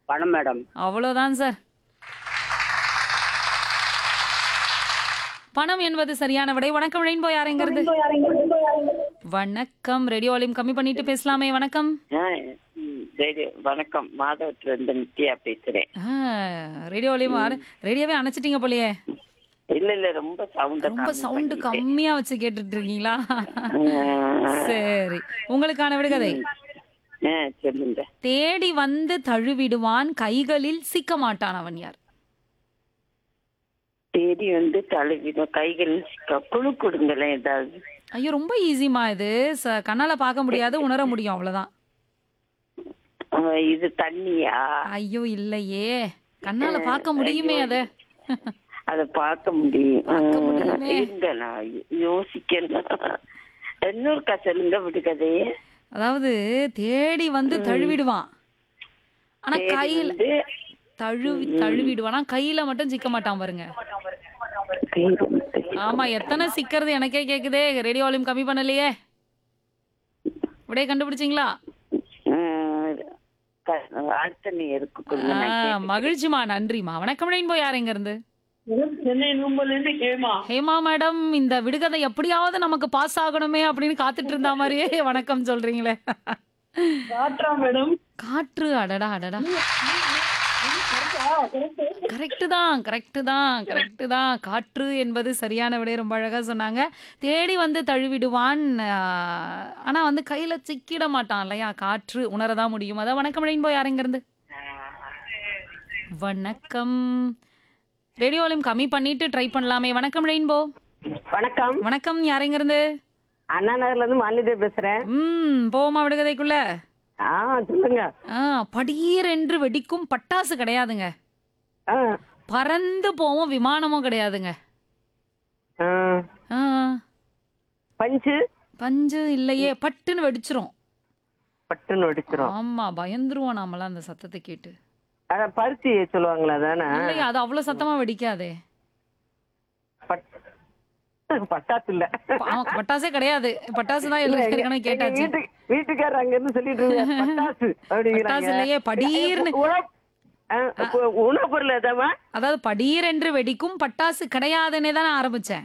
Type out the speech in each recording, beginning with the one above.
பணம் மேடம் அவ்வளோதான் சார் பணம் என்பது சரியான விடை வணக்கம் ரெயின்போ யாருங்கிறது வணக்கம் ரேடியோ வால்யூம் கம்மி பண்ணிட்டு பேசலாமே வணக்கம் ஆ, ம், ரேடியோ வணக்கம் மாதவத்துல இருந்து நித்யா பேசுறேன் ஆ, ரேடியோ வால்யூம் ரேடியோவே அணைச்சிட்டீங்க போலயே இல்ல இல்ல ரொம்ப சவுண்ட் ரொம்ப சவுண்டு கம்மியா வச்சு கேட்டுட்டு இருக்கீங்களா சரி உங்களுக்கான விடுகதை சொல்லுங்க தேடி வந்து தழுவிடுவான் கைகளில் சிக்க மாட்டான் அவன் யார் தேடி வந்து தழுவிடும் கைகள் சிக்க- குழு கொடுங்களேன் ஏதாவது ஐயோ ரொம்ப ஈஸிமா இது ச- கண்ணால பார்க்க முடியாது உணர முடியும் அவ்வளவுதான் ஆ, இது தண்ணியா ஐயோ இல்லையே கண்ணால பார்க்க முடியுமே அத அத பார்க்க முடியும் ஆ, பார்க்க முடியுமே. இருங்க நான் யோசிக்கணும் இன்னொருக்கா சொல்லுங்க விடுகதையே அதாவது தேடி வந்து தழுவிடுவான் ஆனா தேடி கையில வந்து தழுவி தழுவிடுவான் ஆனா கையில மட்டும் சிக்க மாட்டான் பாருங்க தேடி வந்து ஆமா எத்தனை சிக்கிறது எனக்கே கேக்குதே ரேடியோ வால்யூம் கம்மி பண்ணலையே விடைய கண்டுபிடிச்சிங்களா ம், க- அடுத்த நீ இருக்கு கொடுங்க நான் ஆ, கேட்டுக்கிறேன். மகிழ்ச்சிமா நன்றிமா வணக்கம் ரெயின்போ யார் எங்க இருந்து சென்னை நூம்பல்ல இருந்து கேமா ஹேமா மேடம் இந்த விடுகதை எப்படியாவது நமக்கு பாஸ் ஆகணுமே அப்படின்னு காத்துட்டு இருந்தா மாதிரியே வணக்கம் சொல்றீங்களே காட்டுறா மேடம் காற்று அடடா அடடா கரெக்டு தான் கரெக்டு தான் கரெக்டு தான் காற்று என்பது சரியான விடை ரொம்ப அழகா சொன்னாங்க தேடி வந்து தழுவிடுவான் ஆஹ், ஆனா வந்து கையில சிக்கிட மாட்டான் இல்லையா காற்று உணரதான் முடியும் அதான் வணக்கம் ரெயின்போ யாருங்க இருந்து வணக்கம் ரேடியோ வால்யூம் கம்மி பண்ணிட்டு ட்ரை பண்ணலாமே வணக்கம் ரெயின்போ வணக்கம் வணக்கம் யாருங்க இருந்து அண்ணா நகர்ல இருந்து மாலிதே பேசுறேன் ம் போமா விடுகதைக்குள்ள ஆ சொல்லுங்க ஆ படீர் என்று வெடிக்கும் பட்டாசு கிடையாதுங்க ஆ, பறந்து போவும் விமானமும் கிடையாதுங்க ஆ. ஆ, பஞ்சு பஞ்சு இல்லையே பட்டுன்னு வெடிச்சிரும் பட்டுன்னு வெடிச்சிரும் ஆமா பயந்துருவோம் நாமெல்லாம் அந்த சத்தத்தை கேட்டு அத பருத்தி சொல்லுவாங்களா தானே இல்லையா அது அவ்வளவு சத்தமா வெடிக்காதே பட்டாசு இல்ல ப- ஆமா, பட்டாசே கிடையாது பட்டாசு தான் எல்லாம் ஏற்கனவே எங்க கேட்டாச்சு வீட்டு வீட்டுக்காரர் அங்க இருந்து சொல்லிட்டு இருக்காரு, பட்டாசு அப்படிங்கிறாங்க பட்டாசு இல்லையே படீர்னு உணவு- ஆ, இப்போ உணவுப் பொருள் எதாமா அதாவது படீர் என்று வெடிக்கும் பட்டாசு கிடையாதுன்னே தான் நான் ஆரம்பிச்சேன்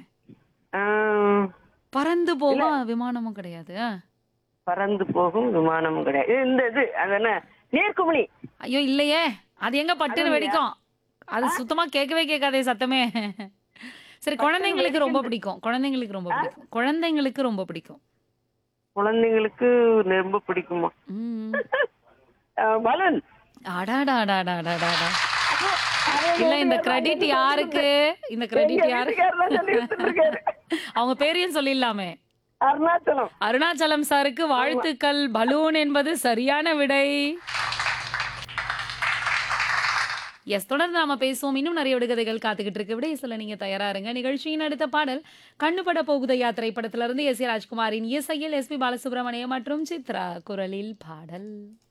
பறந்து போகும் விமானமும் கிடையாது ஆ. பறந்து போகும் விமானம் கிடையாது இந்த இது அது என்ன நீர்க்குமிழி ஐயோ இல்லையே அது எங்க பட்டுன்னு வெடிக்கும் அது சுத்தமா கேட்கவே கேட்காதே சத்தமே சரி குழந்தைங்களுக்கு ரொம்ப பிடிக்கும் குழந்தைங்களுக்கு ரொம்ப பிடிக்கும் குழந்தைங்களுக்கு ரொம்ப பிடிக்கும் குழந்தைங்களுக்கு ரொம்ப பிடிக்குமா ம். பலூன் அடாடாடாடாடாடாடா இல்ல இந்த கிரெடிட் யாருக்கு இந்த கிரெடிட் யாரு வீட்டுக்காரர் சொல்லி கொடுத்துருக்காரு அவங்க பேரையும் சொல்லிடலாமே அருணாச்சலம் அருணாச்சலம் சாருக்கு வாழ்த்துக்கள் பலூன் என்பது சரியான விடை எஸ் தொடர்ந்து நாம பேசுவோம் இன்னும் நிறைய விடுகதைகள் காத்துக்கிட்டு இருக்கு விடை சொல்ல நீங்க தயாரா இருங்க நிகழ்ச்சியின் அடுத்த பாடல் கண்ணுபட போகுதையா திரைப்படத்திலிருந்து எஸ் ஏ ராஜ்குமாரின் இசையில் எஸ் பி பாலசுப்ரமணியம் மற்றும் சித்ரா குரலில் பாடல்